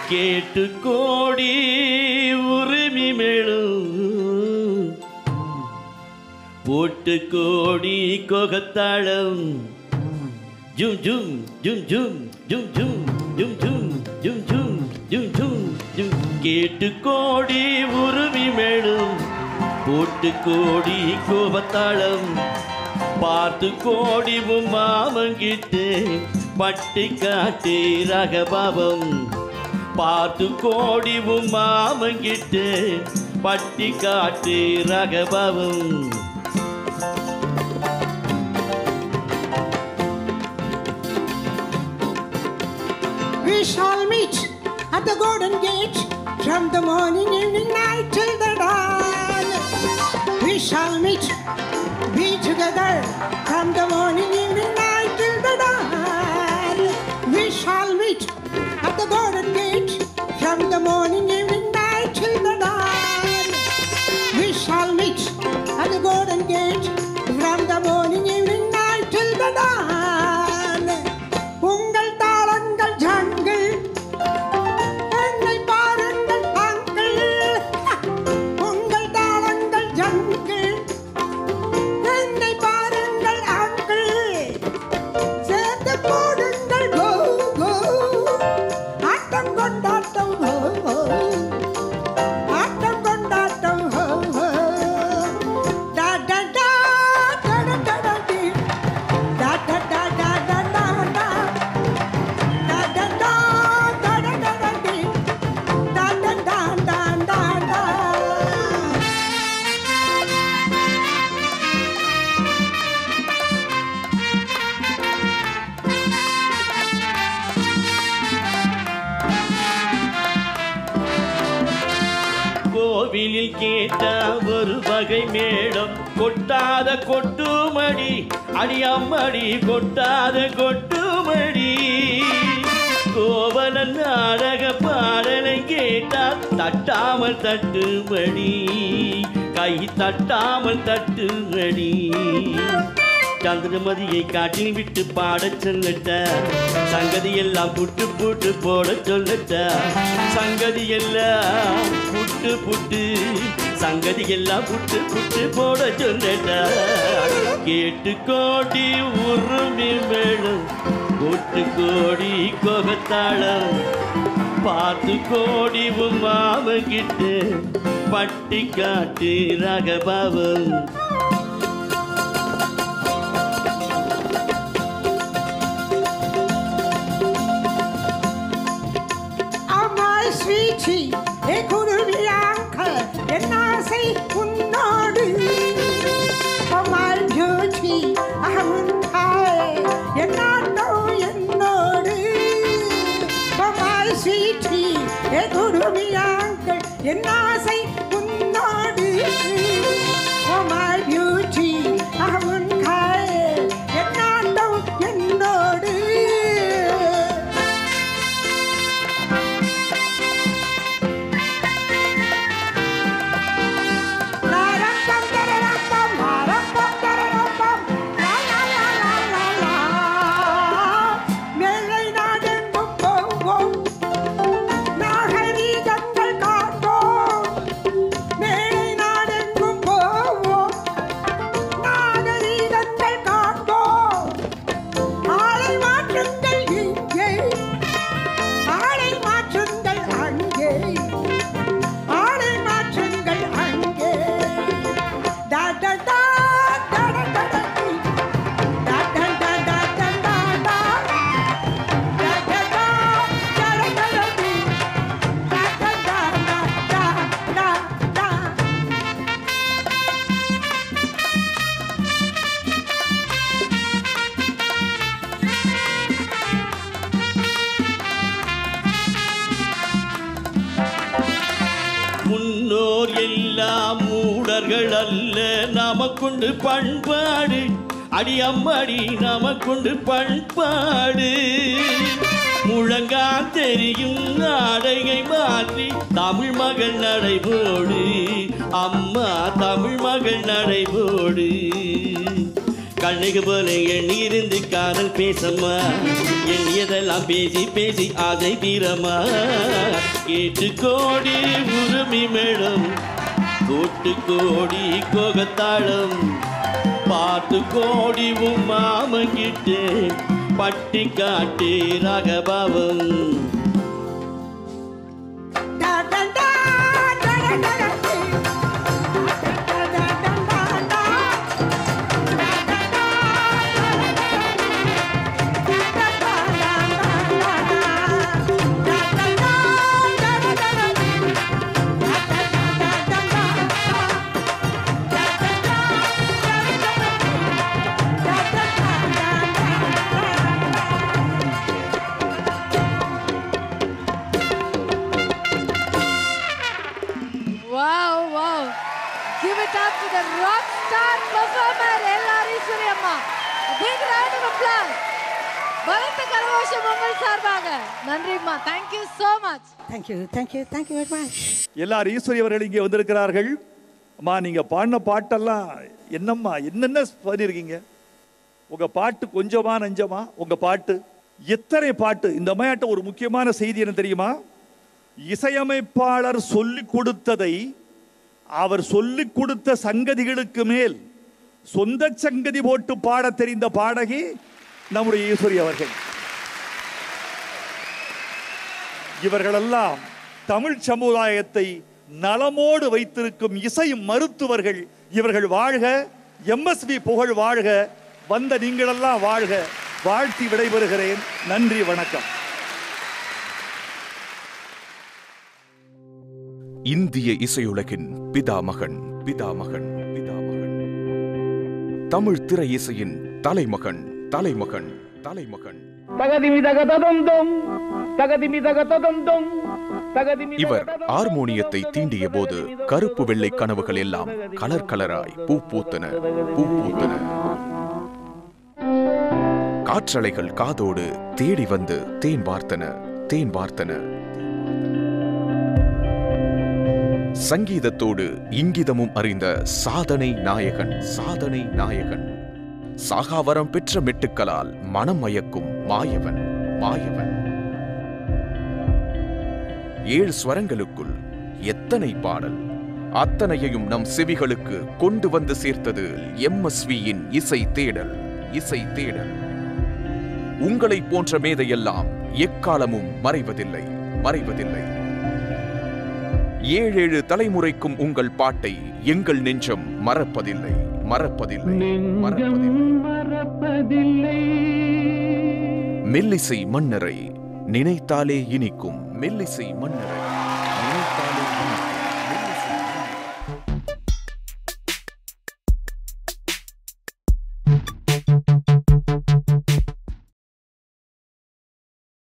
கேட்டு கோடி உரிமை மேலும் போட்டு கோடி கொகத்தாளம் ஜும் ஜும் ஜும் ஜும் ஜும் ஜும் ஜும் ஜும் ஜும் ஜும் ஜும் ஜும் ஜும் கேட்டு கோடி உருவி மேடும் போட்டு கோடி கோபத்தாளம் பார்த்து கோடி உன் மாமங்கிட்டு பட்டி காட்டி ரகபாவம் பார்த்து கோடி உன் மாமங்கிட்டு பட்டி காட்டி ரகபாவம் We shall meet at the golden gate from the morning, evening, night till the dawn. We shall meet, be together from the morning, evening, night till the dawn. We shall meet at the golden gate from the morning, evening, night till the dawn. We shall meet at the golden gate from the morning, evening, night till the dawn. உங்கள் தாளங்கள் ஜான்கள் என்னை பாருங்கள் ஆண்கள் உங்கள் தாளங்கள் ஜான்கள் என்னை பாருங்கள் ஆண்கள் சேர்ந்து போடுங்கள் கோ கோ ஆட்டம் கொண்டாட்டம் ஹோ ஹோ ஆட்டம் கொண்டாட்டம் ஹோ ஹோ டா டா டா டா டா டா டா டி. டா டா டா டா டா டா டா. Da da da da da da da dee. Da da da da da da. கோவிலில் கேட்ட ஒரு வகை மேடம் கொட்டாத கொட்டுமடி அடியம்மடி கொட்டாத கொட்டுமடி கோவலன் நாடக பாடலை கேட்டால் தட்டாமல் தட்டுமடி கை தட்டாமல் தட்டுமடி சந்திரமதியை காட்டில் விட்டு பாடச் சொல்லட்ட சங்கதி எல்லாம் புட்டு புட்டு போட சொல்லட்ட சங்கதி எல்லாம் புட்டு புட்டு சங்கதி எல்லாம் புட்டு புட்டு போட சொல்லட்ட கேட்டு கோடி உருமி மேலும் கொட்டு கோடி கொகத்தாளம் பார்த்து கோடி உன் மாமகிட்டு பட்டி காட்டு ரகபாவம் Oh my sweetie, ஏ குருவியாங்க என் ஆசை உன்னோடு Oh my beauty, அவன் தாய் என் நாட்டம் என்னோடு Oh my sweetie, ஏ குருவியாங்க என் ஆசை உன்னோடு Oh my beauty, அவன் தாய் என் நாட்டம் என்னோடு மேலை நாடெங்கும் போவோம் நாகரீகங்கள் காண்போம் மேலை நாடெங்கும் போவோம் நாகரீகங்கள் காண்போம் ஆளை மாற்றுங்கள் இங்கே ஆளை மாற்றுங்கள் அங்கே ஆளை மாற்றுங்கள் அங்கே டா டா டா டா டா டா டா டி. டா டா டா டா டா டா டா. டா டா டா டா டா டா டா டி. டா டா டா டா டா டா டா. முன்னோர் எல்லாம் மூடர்கள் அல்ல நமக்குண்டு பண்பாடு அடியம்மடி நமக்குண்டு பண்பாடு முழங்கால் தெரியும் ஆடையை மாற்றி தமிழ் மகள் நடைபோடு அம்மா தமிழ் மகள் நடைபோடு கண்ணுக்கு போல எண்ணியிருந்து காதல் பேசம்மா எண்ணியதெல்லாம் பேசி பேசி ஆசை தீரம்மா கேட்டு கோடி உரிமை மேடம் கூட்டு கோடி கோகத்தாளம் பாட்டு கோடி உன் மாமங்கிட்டு பட்டி காட்டு ராகபாவம் Da da da da da da da. Da da da da da da. Da da da da da da. Da da da da da da da. Da da da da da da. Wow, wow. Give it up to the rock star performer, L.R. ஈஸ்வரியம்மா. A big round of applause. பலத்த கரகோஷம் உங்கள் சார்பாக நன்றிம்மா thank you so much Thank you, thank you, thank you very much. எல்லார் ஈஸ்வரி அவர்கள் இங்கே வந்திருக்கிறார்கள் அம்மா நீங்க பாடின பாட்டெல்லாம் என்னம்மா என்னென்ன பண்ணியிருக்கீங்க உங்க பாட்டு கொஞ்சமா நஞ்சமா உங்க பாட்டு எத்தனை பாட்டு இந்த அம்மையாட்ட ஒரு முக்கியமான செய்தி என்ன தெரியுமா இசையமைப்பாளர் சொல்லிக் கொடுத்ததை அவர் சொல்லிக் கொடுத்த சங்கதிகளுக்கு மேல் சொந்த சங்கதி போட்டு பாடத் தெரிந்த பாடகி நம்முடைய ஈஸ்வரி அவர்கள் இவர்களெல்லாம் தமிழ் சமுதாயத்தை நலமோடு வைத்திருக்கும் இசை மருத்துவர்கள் இவர்கள் வாழ்க எம்எஸ்வி புகழ் வாழ்க வந்த நீங்களெல்லாம் வாழ்க வாழ்த்தி விடைபெறுகிறேன் நன்றி வணக்கம் இந்திய இசையுலகின் பிதாமகன் பிதாமகன் பிதாமகன் தமிழ் திரை இசையின் தலைமகன் தலைமகன் தலைமகன் தகதிமிதகததந்தம் தகதிமிதகததந்தம் இவர் ஹார்மோனியத்தை தீண்டிய போது கருப்பு வெள்ளை கனவுகள் எல்லாம் கலர் கலராய் பூ பூத்தன பூ பூத்தன காற்றலைகள் காதோடு தேடி வந்து தேன் வார்த்தன தேன் வார்த்தன சங்கீதத்தோடு இங்கிதமும் அறிந்த சாதனை நாயகன் சாதனை நாயகன் சாகாவரம் பெற்ற மெட்டுக்களால் மனம் மயக்கும் மாயவன் மாயவன் ஏழு ஸ்வரங்களுக்குள் எத்தனை பாடல் அத்தனையையும் நம் செவிகளுக்கு கொண்டு வந்து சேர்த்தது எம்எஸ்வியின் இசை தேடல் இசை தேடல் உங்களை போன்ற மேதையெல்லாம் எக்காலமும் மறைவதில்லை மறைவதில்லை ஏழேழு தலைமுறைக்கும் உங்கள் பாட்டை எங்கள் நெஞ்சம் மறப்பதில்லை மறப்பதில்லை மறப்பதில்லை மறப்பதில்லை மெல்லிசை மன்னரை நினைத்தாலே இனிக்கும் மெல்லிசை மன்னரை நினைத்தாலே இனிக்கும்